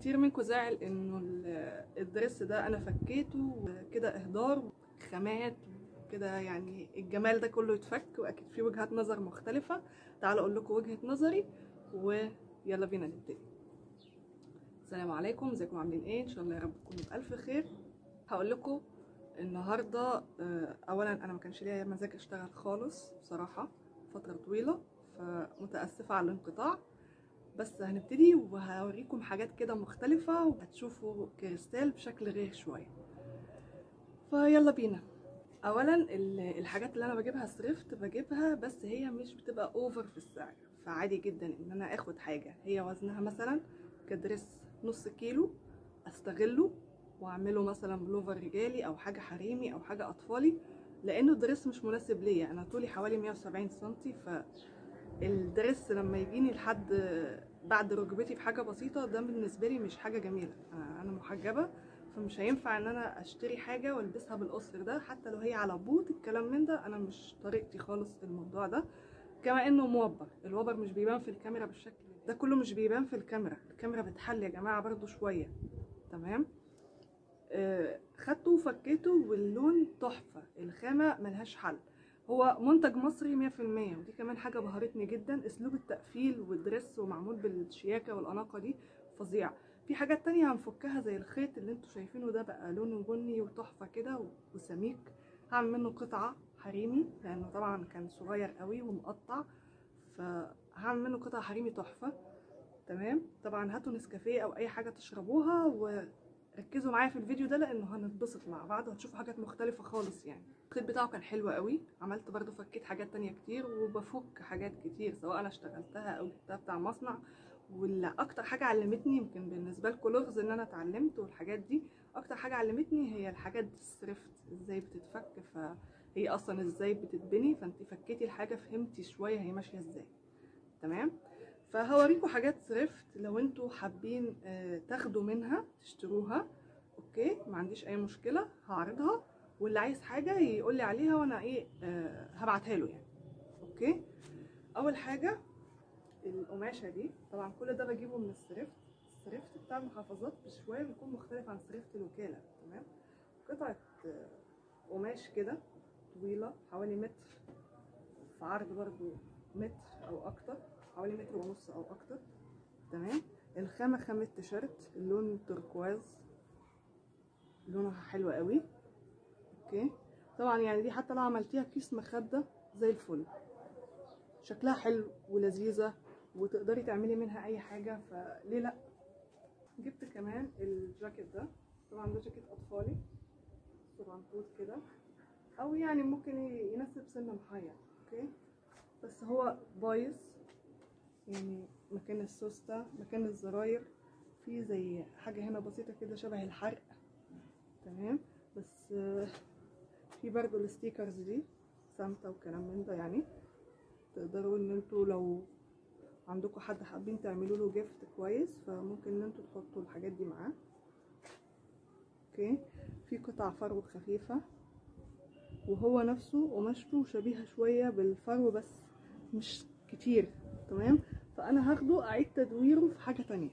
كتير منكم زعل انه ال- الدرس ده انا فكيته كده اهدار خامات كده يعني الجمال ده كله يتفك واكيد في وجهات نظر مختلفة تعالوا اقول لكم وجهة نظري ويلا بينا نبتدي السلام عليكم ازيكم عاملين ايه ان شاء الله يا رب تكونوا بالف خير هقول لكم النهارده آه، اولا انا ما كانش ليا مزاج اشتغل خالص بصراحه فتره طويله فمتاسفه على الانقطاع بس هنبتدي وهوريكم حاجات كده مختلفه وهتشوفوا كريستال بشكل غير شويه فيلا بينا اولا ال- الحاجات اللي انا بجيبها ثريفت بجيبها بس هي مش بتبقى اوفر في السعر فعادي جدا ان انا اخد حاجه هي وزنها مثلا كدرس نص كيلو استغله واعمله مثلا بلوفر رجالي او حاجه حريمي او حاجه اطفالي لانه الدرس مش مناسب ليا انا طولي حوالي 170 سنتي فالدرس لما يجيني لحد بعد ركبتي بحاجه بسيطه ده بالنسبه لي مش حاجه جميله انا أنا محجبه فمش هينفع ان انا اشتري حاجه والبسها بالقصر ده حتى لو هي على بوت الكلام من ده انا مش طريقتي خالص في الموضوع ده كما انه موبر الوبر مش بيبان في الكاميرا بالشكل ده ده كله مش بيبان في الكاميرا الكاميرا بتحل يا جماعه برضو شويه تمام آه، خدته وفكيته واللون تحفه الخامه ملهاش حل هو منتج مصري 100% ودي كمان حاجه بهرتني جدا اسلوب التقفيل والدرس ومعمول بالشياكه والاناقه دي فظيع في حاجات تانية هنفكها زي الخيط اللي انتوا شايفينه ده بقى لونه بني وتحفه كده وسميك هعمل منه قطعه حريمي لانه طبعا كان صغير قوي ومقطع فهعمل منه قطعه حريمي تحفه تمام طبعا هاتوا نسكافيه او اي حاجه تشربوها وركزوا معايا في الفيديو ده لانه هنتبسط مع بعض وهتشوفوا حاجات مختلفه خالص يعني الخيط بتاعه كان حلو قوي عملت برضو فكيت حاجات تانية كتير وبفك حاجات كتير سواء انا اشتغلتها او جبتها بتاع مصنع واللي اكتر حاجه علمتني يمكن بالنسبه لكم لغز ان انا اتعلمت والحاجات دي اكتر حاجه علمتني هي الحاجات دي الثريفت ازاي بتتفك فهي اصلا ازاي بتتبني فانت فكيتي الحاجه فهمتي شويه هي ماشيه ازاي تمام فهوريكم حاجات ثريفت لو انتوا حابين آه، تاخدوا منها تشتروها اوكي ما عنديش اي مشكله هعرضها واللي عايز حاجه يقول لي عليها وانا ايه آه هبعتها له يعني اوكي اول حاجه القماشه دي طبعا كل ده بجيبه من الثريفت الثريفت بتاع المحافظات بشويه بيكون مختلف عن ثريفت الوكاله تمام قطعه آه، قماش كده طويله حوالي متر في عرض برضو متر او اكتر حوالي متر ونص او اكتر تمام الخامه خامه تيشيرت اللون تركواز لونها حلو قوي اوكي طبعا يعني دي حتى لو عملتيها كيس مخده زي الفل شكلها حلو ولذيذه وتقدري تعملي منها اي حاجه فليه لا جبت كمان الجاكيت ده طبعا ده جاكيت اطفالي صغنطوط كده او يعني ممكن يناسب سن محير اوكي بس هو بايظ يعني مكان السوسته مكان الزراير في زي حاجه هنا بسيطه كده شبه الحرق تمام بس آه، في برضو الستيكرز دي سانتا وكلام من ده يعني تقدروا ان انتوا لو عندكم حد حابين تعملوا له جيفت كويس فممكن ان انتوا تحطوا الحاجات دي معاه اوكي في قطع فرو خفيفة وهو نفسه قماشته شبيهة شوية بالفرو بس مش كتير تمام فانا هاخده اعيد تدويره في حاجة تانية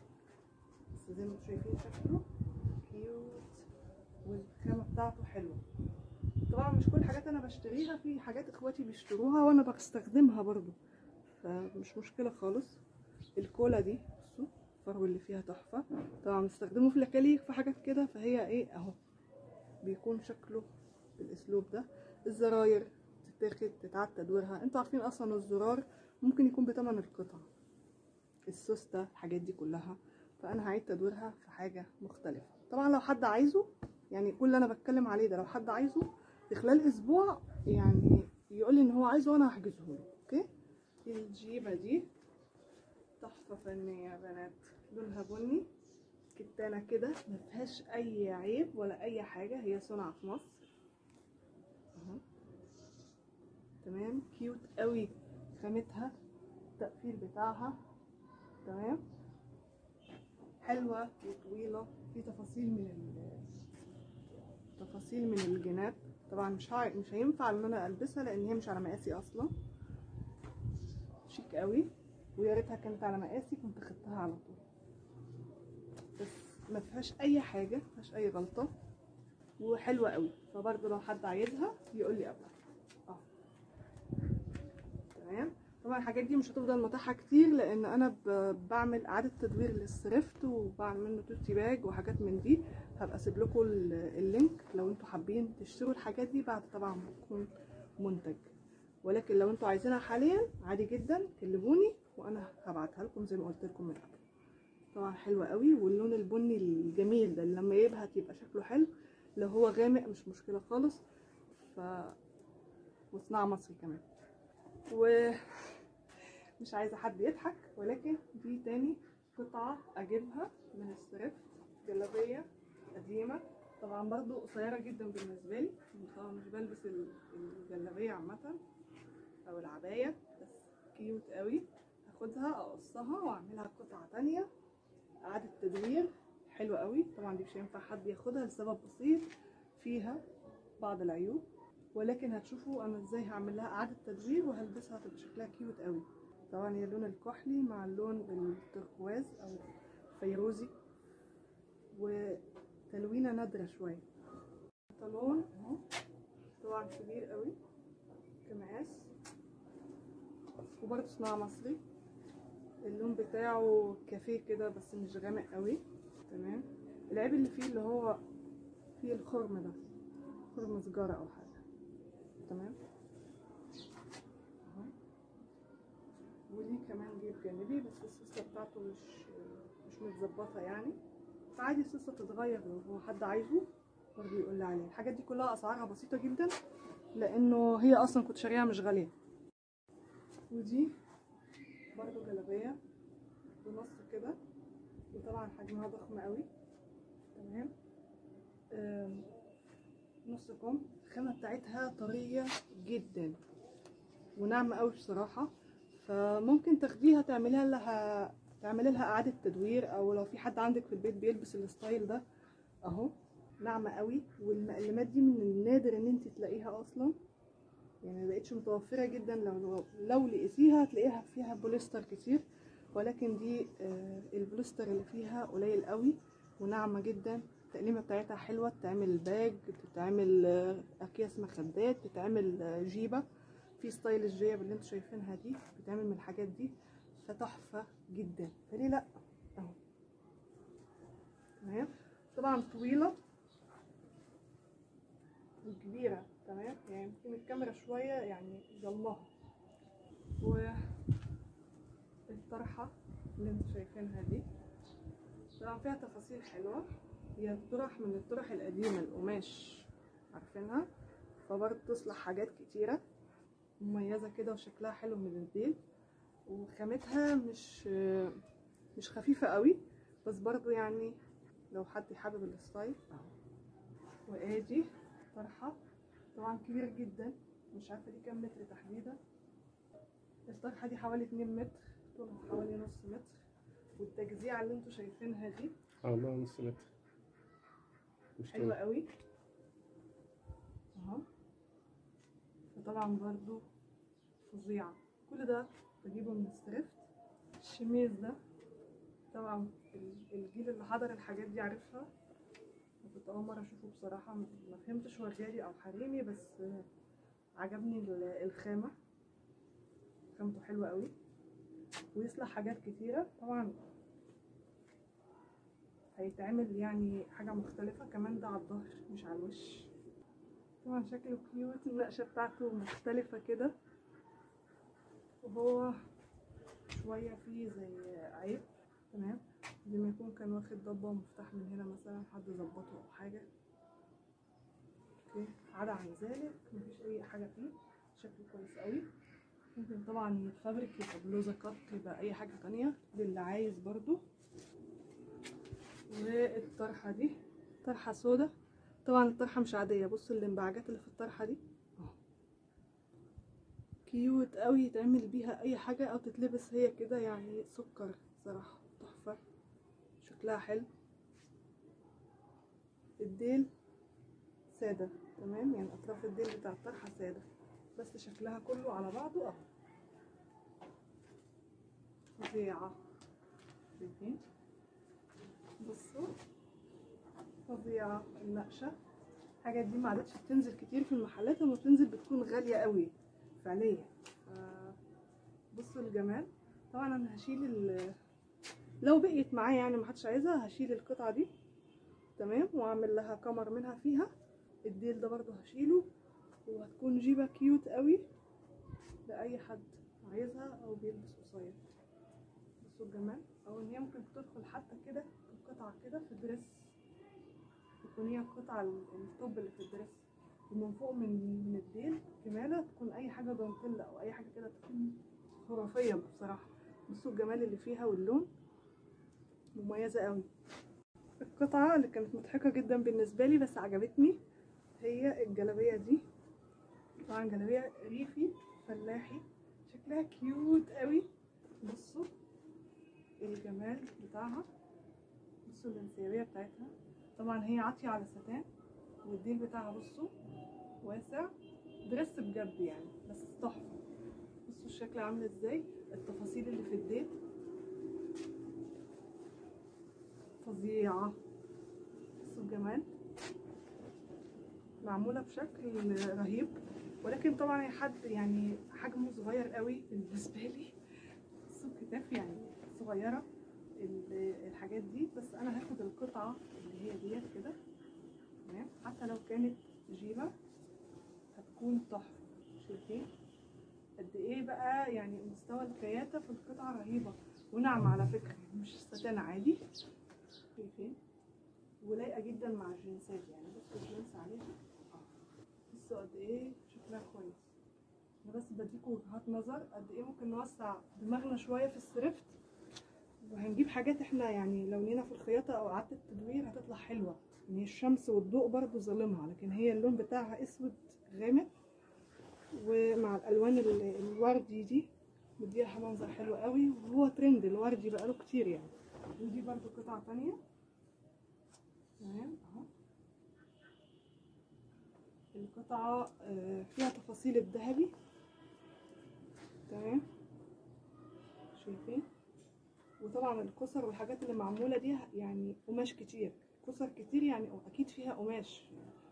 بس زي ما انتوا شايفين شكله كيوت والخامة بتاعته حلوة طبعا مش كل حاجات انا بشتريها في حاجات اخواتي بيشتروها وانا بستخدمها برضو فمش مشكلة خالص الكولا دي بصوا الفرو اللي فيها تحفة طبعا بنستخدمه في الاكاليك في حاجات كده فهي ايه اهو بيكون شكله بالاسلوب ده الزراير تتاخد تتعاد تدويرها انتوا عارفين اصلا الزرار ممكن يكون بتمن القطعة السوستة الحاجات دي كلها فانا هعيد تدويرها في حاجة مختلفة طبعا لو حد عايزه يعني كل اللي انا بتكلم عليه ده لو حد عايزه في خلال اسبوع يعني يقول لي ان هو عايزه وانا هحجزه له اوكي الجيبه دي تحفه فنيه يا بنات لونها بني كتانه كده ما فيهاش اي عيب ولا اي حاجه هي صنع في مصر اهو تمام كيوت قوي خامتها التقفيل بتاعها تمام حلوه وطويله في تفاصيل من ال تفاصيل من الجناب طبعا مش ها... مش هينفع ان انا البسها لان هي مش على مقاسي اصلا شيك قوي ويا ريتها كانت على مقاسي كنت خدتها على طول ما فيهاش اي حاجه ما فيهاش اي غلطه وحلوه قوي فبرضه لو حد عايزها يقول لي قبلها اه تمام طبعا الحاجات دي مش هتفضل متاحه كتير لان انا ب- بعمل اعاده تدوير للسرفت وبعمل منه توتي باج وحاجات من دي هبقى اسيب لكم ال- اللينك لو انتوا حابين تشتروا الحاجات دي بعد طبعا ما تكون منتج ولكن لو انتوا عايزينها حاليا عادي جدا كلموني وانا هبعتها لكم زي ما قلت لكم من قبل طبعا حلوه قوي واللون البني الجميل ده اللي لما يبهت يبقى شكله حلو لو هو غامق مش مشكله خالص ف وصناعه مصري كمان و مش عايزه حد يضحك ولكن دي تاني قطعه اجيبها من الثريفت جلابيه قديمه طبعا برضو قصيره جدا بالنسبه لي طبعا مش بلبس ال- الجلابيه عامه او العبايه بس كيوت قوي هاخدها اقصها واعملها قطعه تانية اعاده تدوير حلوه قوي طبعا دي مش هينفع حد ياخدها لسبب بسيط فيها بعض العيوب ولكن هتشوفوا انا ازاي هعمل لها اعاده تدوير وهلبسها هتبقى شكلها كيوت قوي طبعا هي اللون الكحلي مع اللون التركواز او فيروزي وتلوينه نادره شويه بنطلون اهو طبعا كبير قوي كمقاس وبرده صناعه مصري اللون بتاعه كافيه كده بس مش غامق قوي تمام العيب اللي فيه اللي هو فيه الخرم ده خرم سجارة او حاجة تمام اهو ودي كمان جيب جانبي بس السوسة بتاعته مش مش متظبطة يعني فعادي السوسة تتغير لو هو حد عايزه برضه يقول لي عليه الحاجات دي كلها اسعارها بسيطة جدا لانه هي اصلا كنت شاريها مش غالية ودي برضه جلابية بنص كده وطبعا حجمها ضخم قوي تمام آم، نص كم الخامة بتاعتها طرية جدا وناعمة قوي بصراحة فممكن تاخديها تعمليها لها تعملي لها اعادة تدوير او لو في حد عندك في البيت بيلبس الستايل ده اهو ناعمة قوي والمقلمات دي من النادر ان انت تلاقيها اصلا يعني مبقتش متوفرة جدا لو لو لقيتيها هتلاقيها فيها بوليستر كتير ولكن دي آه، البوليستر اللي فيها قليل قوي وناعمة جدا التقليمة بتاعتها حلوة تتعمل باج تتعمل آه، أكياس مخدات تتعمل آه، جيبة في ستايل الجيب اللي انتوا شايفينها دي بتعمل من الحاجات دي فتحفة جدا فليه لأ اهو تمام طبعا طويلة وكبيرة تمام يعني يمكن الكاميرا شوية يعني ظلمها والطرحة اللي انتوا شايفينها دي طبعا فيها تفاصيل حلوة هي طرح من الطرح القديمة القماش عارفينها فبرضه تصلح حاجات كتيرة مميزة كده وشكلها حلو من الديل وخامتها مش مش خفيفة قوي بس برضو يعني لو حد حابب الستايل اهو وادي طرحة طبعا كبير جدا مش عارفة دي كام متر تحديدا الطرحة دي حوالي 2 متر طولها حوالي نص متر والتجزيعة اللي انتوا شايفينها دي اه ما نص متر مش حلوة طول. قوي اهو وطبعا برضو فظيعة كل ده بجيبه من الثريفت الشميز ده طبعا ال- الجيل اللي حضر الحاجات دي عارفها كنت اول مرة اشوفه بصراحة ما فهمتش هو غالي او حريمي بس آه، عجبني ال- الخامة خامته حلوة قوي ويصلح حاجات كتيرة طبعا هيتعمل يعني حاجة مختلفة كمان ده على الظهر مش على الوش طبعا شكله كيوت النقشة بتاعته مختلفة كده وهو شوية فيه زي عيب تمام زي ما يكون كان واخد ضبة ومفتاح من هنا مثلا حد ظبطه أو حاجة اوكي عدا عن ذلك مفيش أي حاجة فيه شكله كويس قوي ممكن طبعا يتفبرك يبقى بلوزة كات يبقى أي حاجة تانية للي عايز برضو والطرحة دي طرحة سودا طبعا الطرحة مش عادية بصوا الانبعاجات اللي في الطرحة دي اهو. كيوت قوي يتعمل بيها اي حاجة او تتلبس هي كده يعني سكر صراحة تحفة شكلها حلو الديل سادة تمام يعني اطراف الديل بتاع الطرحة سادة بس شكلها كله على بعضه اهو فظيعة شايفين بصوا فظيعه النقشه الحاجات دي ما عادتش بتنزل كتير في المحلات لما بتنزل بتكون غاليه قوي فعليا ف- بصوا الجمال طبعا انا هشيل ال لو بقيت معايا يعني ما حدش عايزها هشيل القطعه دي تمام واعمل لها كمر منها فيها الديل ده برضو هشيله وهتكون جيبه كيوت قوي لاي حد عايزها او بيلبس قصير بصوا الجمال او ان هي ممكن تدخل حتى كده القطعه كده في دريس تكون هي القطعه ال- التوب اللي في الدريس ومن فوق من من الديل كماله تكون اي حاجه دانتيل او اي حاجه كده تكون خرافيه بصراحه بصوا الجمال اللي فيها واللون مميزه قوي القطعه اللي كانت مضحكه جدا بالنسبه لي بس عجبتني هي الجلابيه دي طبعا جلابيه ريفي فلاحي شكلها كيوت قوي بصوا الجمال بتاعها بصوا الانسيابيه بتاعتها طبعا هي عاطيه على ستان والديل بتاعها بصوا واسع درس بجد يعني بس تحفه بصوا الشكل عامل ازاي التفاصيل اللي في الديل فظيعه بصوا الجمال معموله بشكل رهيب ولكن طبعا هي حد يعني حجمه صغير قوي بالنسبه لي بصوا الكتاف يعني صغيره ال- الحاجات دي بس انا هاخد القطعه اللي هي ديت كده تمام حتى لو كانت جيبه هتكون تحفه شايفين قد ايه بقى يعني مستوى الكياتة في القطعة رهيبة وناعمة على فكرة مش ستان عادي شايفين ولايقة جدا مع الجنسات يعني بصوا الجنس عليها آه. بصوا قد ايه شكلها كويس انا بس بديكوا وجهات نظر قد ايه ممكن نوسع دماغنا شوية في السرفت وهنجيب حاجات احنا يعني لو لينا في الخياطة او اعادة التدوير هتطلع حلوة يعني الشمس والضوء برضو ظالمها لكن هي اللون بتاعها اسود غامق ومع الالوان ال- الوردي دي مديها منظر حلو قوي وهو ترند الوردي بقاله كتير يعني ودي برضو قطعة تانية تمام اهو القطعة آه، فيها تفاصيل الذهبي تمام شايفين وطبعا الكسر والحاجات اللي معمولة دي يعني قماش كتير كسر كتير يعني اكيد فيها قماش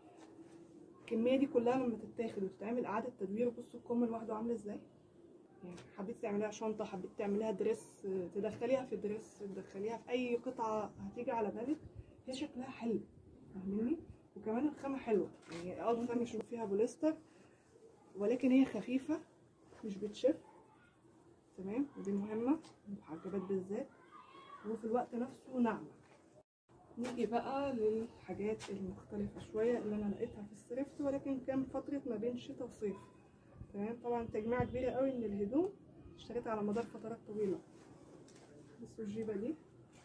الكمية دي كلها لما تتاخد وتتعمل اعادة تدوير بصوا الكم لوحده عامل ازاي يعني حبيت تعمليها شنطة حبيت تعمليها دريس آه، تدخليها في دريس تدخليها في اي قطعة هتيجي على بالك هي شكلها حلو فاهميني وكمان الخامة حلوة يعني اه الخامة مش فيها بوليستر ولكن هي خفيفة مش بتشف تمام ودي مهمة المحجبات بالذات وفي الوقت نفسه ناعمة نيجي بقى للحاجات المختلفة شوية اللي أنا لقيتها في السرفت ولكن كان فترة ما بين شتاء وصيف تمام طبعا تجميعة كبيرة قوي من الهدوم اشتريتها على مدار فترات طويلة بصوا الجيبة دي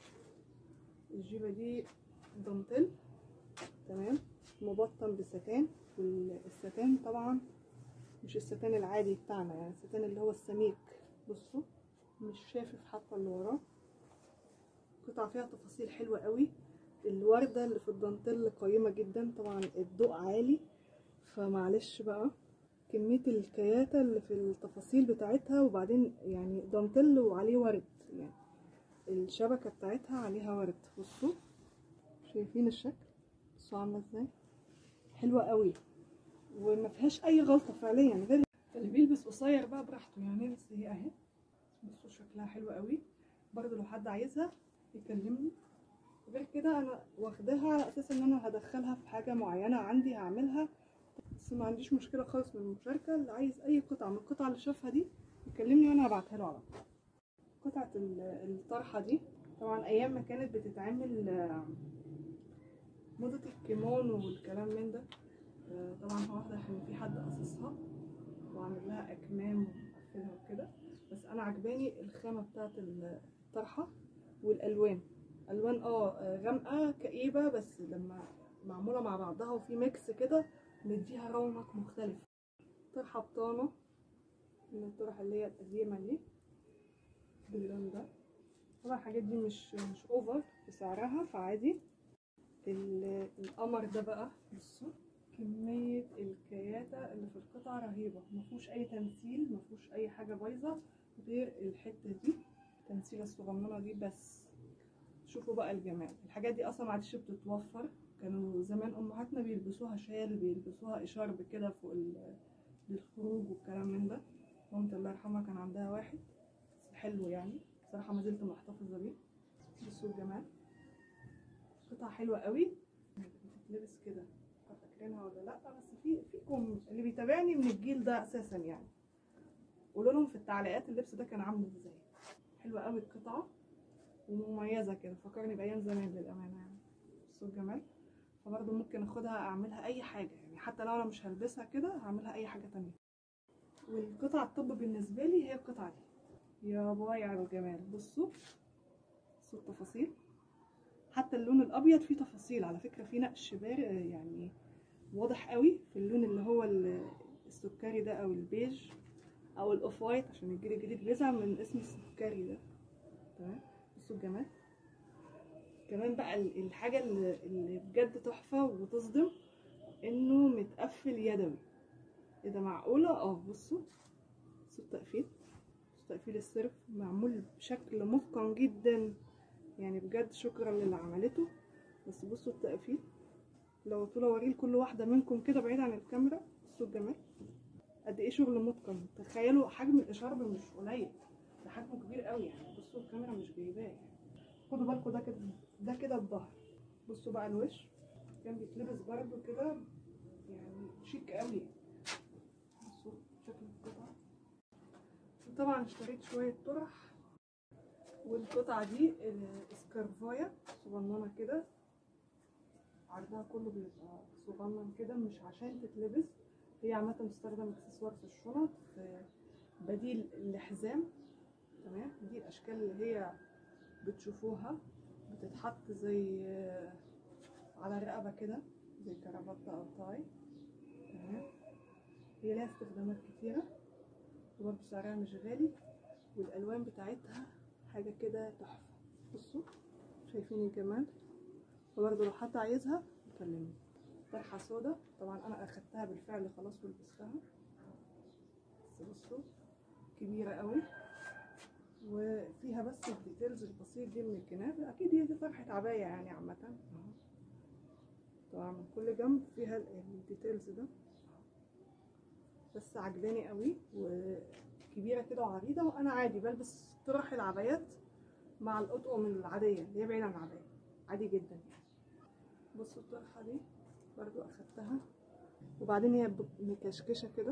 الجيبة دي دانتيل تمام مبطن بستان والستان طبعا مش الستان العادي بتاعنا يعني الستان اللي هو السميك بصوا مش شافف حتى اللي وراه قطع فيها تفاصيل حلوة قوي الوردة اللي في الدانتيل قيمة جدا طبعا الضوء عالي فمعلش بقى كمية الكياتة اللي في التفاصيل بتاعتها وبعدين يعني دانتيل وعليه ورد يعني الشبكة بتاعتها عليها ورد بصوا شايفين الشكل بصوا عاملة ازاي حلوة قوي وما فيهاش اي غلطة فعليا غير اللي بيلبس قصير بقى براحته يعني بس هي اهي بصوا شكلها حلو قوي برضه لو حد عايزها يكلمني غير كده انا واخداها على اساس ان انا هدخلها في حاجه معينه عندي هعملها بس ما عنديش مشكله خالص من المشاركه اللي عايز اي قطعه من القطعه اللي شافها دي يكلمني وانا هبعتها له على طول قطعه ال- الطرحه دي طبعا ايام ما كانت بتتعمل آه، موضه الكيمون والكلام من ده آه، طبعا هو واحده عشان في حد قصصها وعامل لها اكمام ومقفلها وكده بس انا عجباني الخامه بتاعت الطرحه والالوان الوان اه غامقه كئيبه بس لما معموله مع بعضها وفي ميكس كده مديها رونق مختلف طرحه بطانه من الطرح اللي هي القديمه دي باللون ده طبعا الحاجات دي مش مش اوفر في سعرها فعادي ال- القمر ده بقى بصوا كمية الكياتة اللي في القطعة رهيبة مفهوش أي تمثيل مفهوش أي حاجة بايظة غير الحتة دي التمثيلة الصغننة دي بس شوفوا بقى الجمال الحاجات دي اصلا ما عادش بتتوفر كانوا زمان امهاتنا بيلبسوها شال بيلبسوها اشارب كده فوق ال- للخروج والكلام من ده مامتي الله يرحمها كان عندها واحد بس حلو يعني بصراحه ما زلت محتفظه بيه بصوا الجمال قطعه حلوه قوي بتتلبس كده فاكرينها ولا لا بس في فيكم اللي بيتابعني من الجيل ده اساسا يعني قولوا لهم في التعليقات اللبس ده كان عامل ازاي حلوه قوي القطعه ومميزه كده فكرني بايام زمان للامانه يعني بصوا الجمال فبرضه ممكن اخدها اعملها اي حاجه يعني حتى لو انا مش هلبسها كده هعملها اي حاجه تانية والقطعه الطب بالنسبه لي هي القطعه دي يا باي على الجمال بصوا بصوا التفاصيل حتى اللون الابيض فيه تفاصيل على فكره فيه نقش بار يعني واضح قوي في اللون اللي هو ال- السكري ده او البيج او الاوف وايت عشان الجيل الجديد بيزعل من اسم السكري ده تمام بصوا الجمال كمان بقى ال- الحاجه اللي اللي بجد تحفه وتصدم انه متقفل يدوي ايه ده معقوله اه بصوا بصوا التقفيل بصوا تقفيل السيرف معمول بشكل متقن جدا يعني بجد شكرا للي عملته بس بصوا التقفيل لو طول اوريه لكل واحده منكم كده بعيد عن الكاميرا بصوا الجمال قد ايه شغل متقن تخيلوا حجم الاشارب مش قليل ده حجمه كبير قوي يعني بصوا الكاميرا مش جايباه يعني خدوا بالكم ده كده ده كده الظهر بصوا بقى الوش كان بيتلبس برضه كده يعني شيك قوي بصوا شكل القطعه وطبعا اشتريت شويه طرح والقطعه دي الاسكارفايه صغننه كده عرضها كله بيبقى صغنن كده مش عشان تتلبس هي عامة بتستخدم اكسسوار في الشنط في بديل الحزام تمام دي الاشكال اللي هي بتشوفوها بتتحط زي آه، على الرقبة كده زي كرافطة او تاي تمام هي ليها استخدامات كتيرة وبرضه سعرها مش غالي والالوان بتاعتها حاجة كده تحفة بصوا شايفين الجمال وبرضه لو حد عايزها كلمني طرحة سودا طبعا انا اخدتها بالفعل خلاص ولبستها بس بصوا كبيرة قوي وفيها بس الديتيلز البسيط دي من الجناب اكيد هي دي طرحة عباية يعني عامة اهو طبعا من كل جنب فيها ال- الديتيلز ده بس عجباني قوي وكبيرة كده وعريضة وانا عادي بلبس طرح العبايات مع الاطقم العادية اللي هي بعيدة عن العباية عادي جدا يعني بصوا الطرحة دي برضو اخدتها وبعدين هي ب- مكشكشة كده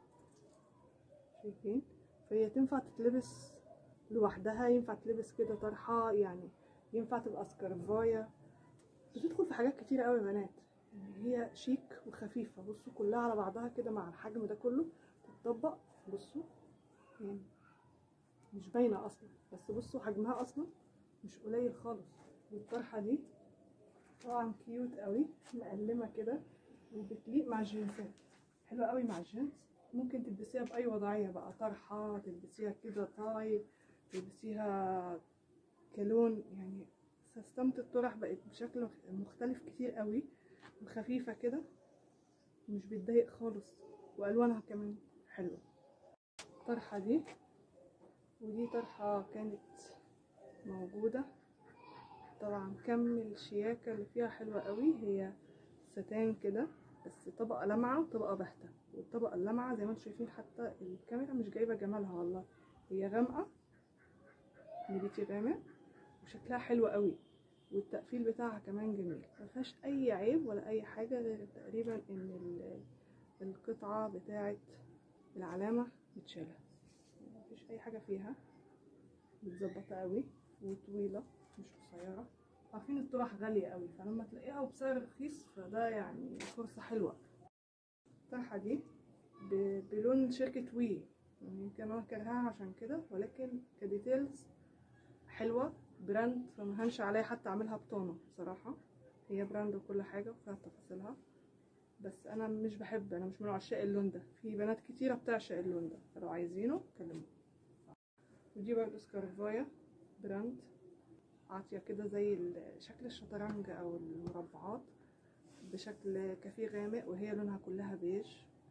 شايفين فهي تنفع تتلبس لوحدها ينفع تلبس كده طرحة يعني ينفع تبقى سكرفاية بتدخل في حاجات كتيرة قوي يا بنات يعني هي شيك وخفيفة بصوا كلها على بعضها كده مع الحجم ده كله تتطبق بصوا يعني مش باينة اصلا بس بصوا حجمها اصلا مش قليل خالص والطرحة دي طبعا كيوت قوي مقلمة كده وبتليق مع الجينزات حلوة قوي مع الجينز ممكن تلبسيها بأي وضعية بقى طرحة تلبسيها كده طاي تلبسيها كلون يعني سيستمة الطرح بقت بشكل مختلف كتير قوي وخفيفة كده مش بتضايق خالص وألوانها كمان حلوة الطرحة دي ودي طرحة كانت موجودة طبعا كم الشياكة اللي فيها حلوة قوي هي ستان كده بس طبقة لمعة وطبقة باهتة والطبقة اللمعة زي ما انتم شايفين حتى الكاميرا مش جايبة جمالها والله هي غامقة نبيتي غامق وشكلها حلو قوي والتقفيل بتاعها كمان جميل مفيهاش اي عيب ولا اي حاجة غير تقريبا ان ال- القطعة بتاعت العلامة متشالة مفيش اي حاجة فيها متظبطة قوي وطويلة مش قصيرة عارفين الطرح غالية قوي فلما تلاقيها بسعر رخيص فده يعني فرصة حلوة الطرحة دي ب- بلون شركة وي يعني يمكن انا كرهاها عشان كده ولكن كديتيلز حلوة براند فما هنش عليا حتى اعملها بطانة بصراحة هي براند وكل حاجة وفيها تفاصيلها بس انا مش بحب انا مش من عشاق اللون ده في بنات كتيرة بتعشق اللون ده فلو عايزينه كلموني ودي برضه سكارفاية براند عاطية كده زي ال- شكل الشطرنج او المربعات بشكل كافيه غامق وهي لونها كلها بيج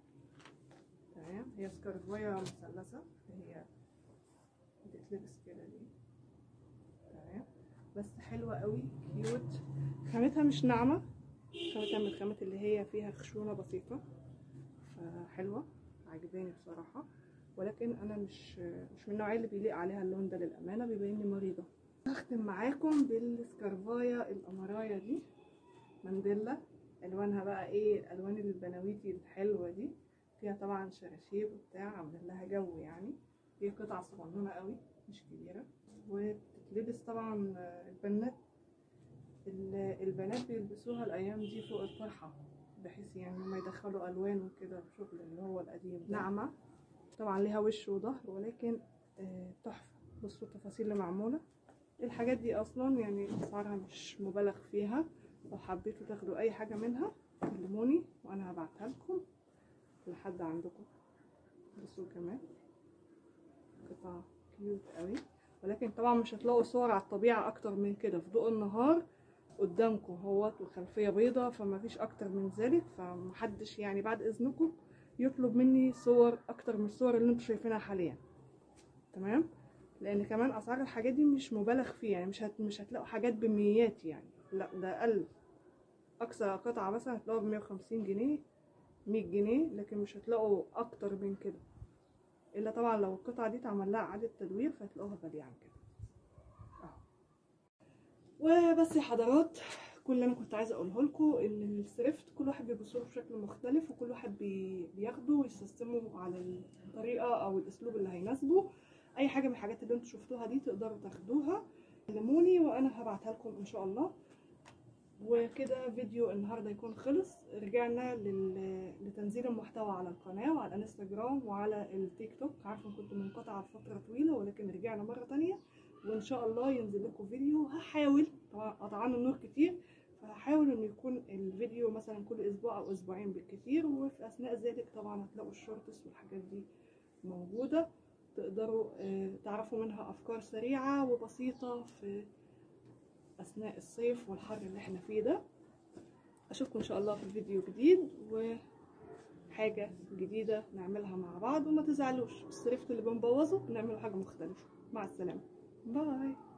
تمام هي سكارفاية مثلثة هي بتتلبس كده دي تمام بس حلوة قوي كيوت خامتها مش ناعمة خامتها من الخامات اللي هي فيها خشونة بسيطة فحلوة عجباني بصراحة ولكن انا مش مش من النوعية اللي بيليق عليها اللون ده للأمانة بيبيني مريضة هختم معاكم بالسكرفاية القمراية دي مانديلا الوانها بقى ايه الالوان البنويتي الحلوة دي فيها طبعا شراشيب وبتاع عاملين لها جو يعني هي قطعة صغننة قوي مش كبيرة وبتتلبس طبعا البنات البنات بيلبسوها الايام دي فوق الطرحة بحيث يعني هما يدخلوا الوان وكده شغل اللي هو القديم ده. ناعمة طبعا ليها وش وظهر ولكن تحفة بصوا التفاصيل اللي معمولة الحاجات دي اصلا يعني اسعارها مش مبالغ فيها لو حبيتوا تاخدوا اي حاجة منها كلموني وانا هبعتها لكم لحد عندكم بصوا كمان قطع كيوت قوي ولكن طبعا مش هتلاقوا صور على الطبيعة اكتر من كده في ضوء النهار قدامكم اهوت والخلفية بيضة فما فيش اكتر من ذلك فمحدش يعني بعد اذنكم يطلب مني صور اكتر من الصور اللي انتوا شايفينها حاليا تمام لان كمان اسعار الحاجات دي مش مبالغ فيها يعني مش هت... مش هتلاقوا حاجات بميات يعني لا ده اقل اقصى قطعه مثلا هتلاقوها ب 150 جنيه 100 جنيه لكن مش هتلاقوا اكتر من كده الا طبعا لو القطعه دي اتعمل لها اعاده تدوير فهتلاقوها غاليه عن كده اهو وبس يا حضرات كل اللي انا كنت عايزه اقوله لكم ان الثريفت كل واحد بيبص له بشكل مختلف وكل واحد بي... بياخده ويسيستمه على الطريقه او الاسلوب اللي هيناسبه اي حاجه من الحاجات اللي انتوا شفتوها دي تقدروا تاخدوها كلموني وانا هبعتها لكم ان شاء الله وكده فيديو النهارده يكون خلص رجعنا لل... لتنزيل المحتوى على القناه وعلى الانستجرام وعلى التيك توك عارفه كنت منقطعه لفتره طويله ولكن رجعنا مره تانية وان شاء الله ينزل لكم فيديو هحاول طبعا قطعان النور كتير فهحاول انه يكون الفيديو مثلا كل اسبوع او اسبوعين بالكتير وفي اثناء ذلك طبعا هتلاقوا الشورتس والحاجات دي موجوده تقدروا تعرفوا منها افكار سريعه وبسيطه في اثناء الصيف والحر اللي احنا فيه ده اشوفكم ان شاء الله في فيديو جديد وحاجه جديده نعملها مع بعض وما تزعلوش الصرفت اللي بنبوظه بنعمله حاجه مختلفه مع السلامه باي